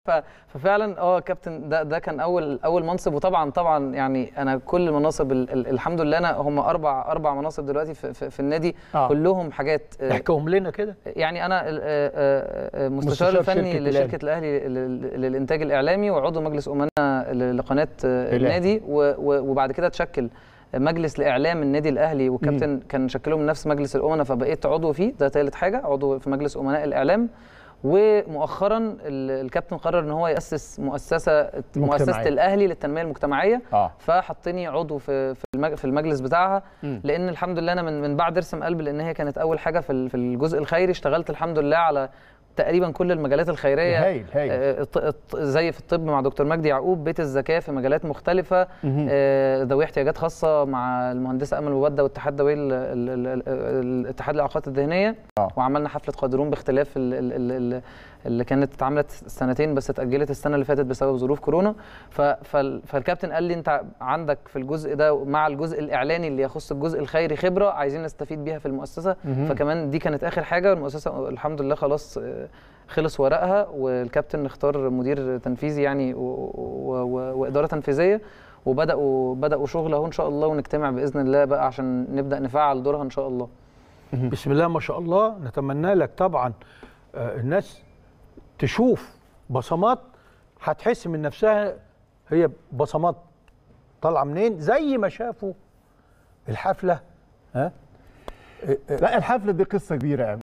ف- ففعلا اه كابتن ده ده كان اول اول منصب وطبعا طبعا يعني انا كل المناصب ال- ال- الحمد لله انا هم اربع اربع مناصب دلوقتي في, في, في النادي آه. كلهم حاجات آه، احكيهم لنا كده يعني انا ال- آه، آه، آه، مستشار مستشار الفني شركة لشركه الاهلي لل- للانتاج الاعلامي وعضو مجلس امناء ل- لقناه آه، الأهلي. النادي و- و- وبعد كده اتشكل مجلس لاعلام النادي الاهلي والكابتن كان شكله من نفس مجلس الامناء فبقيت عضو فيه ده ثالث حاجه عضو في مجلس امناء الاعلام ومؤخرا ال- الكابتن قرر ان هو ياسس مؤسسه مؤسسه مجتمعية. الاهلي للتنميه المجتمعيه اه فحطني عضو في في المج- في المجلس بتاعها مم. لان الحمد لله انا من من بعد ارسم قلب لان هي كانت اول حاجه في ال- في الجزء الخيري اشتغلت الحمد لله على تقريبا كل المجالات الخيريه هايل هايل آه، الط- الط- زي في الطب مع دكتور مجدي يعقوب بيت الزكاه في مجالات مختلفه مهم. آه، ذوي احتياجات خاصه مع المهندسه امل مبده والاتحاد الدولي ال- ال- ال- ال- الاتحاد الاعاقات الذهنيه آه. وعملنا حفله قادرون باختلاف ال- ال- ال- ال- اللي كانت اتعملت سنتين بس اتاجلت السنه اللي فاتت بسبب ظروف كورونا ف- فال- فالكابتن قال لي انت عندك في الجزء ده مع الجزء الاعلاني اللي يخص الجزء الخيري خبره عايزين نستفيد بيها في المؤسسه مهم. فكمان دي كانت اخر حاجه المؤسسه الحمد لله خلاص آه، خلص ورقها والكابتن اختار مدير تنفيذي يعني و- و- و- واداره تنفيذيه وبداوا بداوا شغل اهو ان شاء الله ونجتمع باذن الله بقى عشان نبدا نفعل دورها ان شاء الله بسم الله ما شاء الله نتمنى لك طبعا آه، الناس تشوف بصمات هتحس من نفسها هي بصمات طالعه منين زي ما شافوا الحفله ها لا الحفله دي قصه كبيره قوي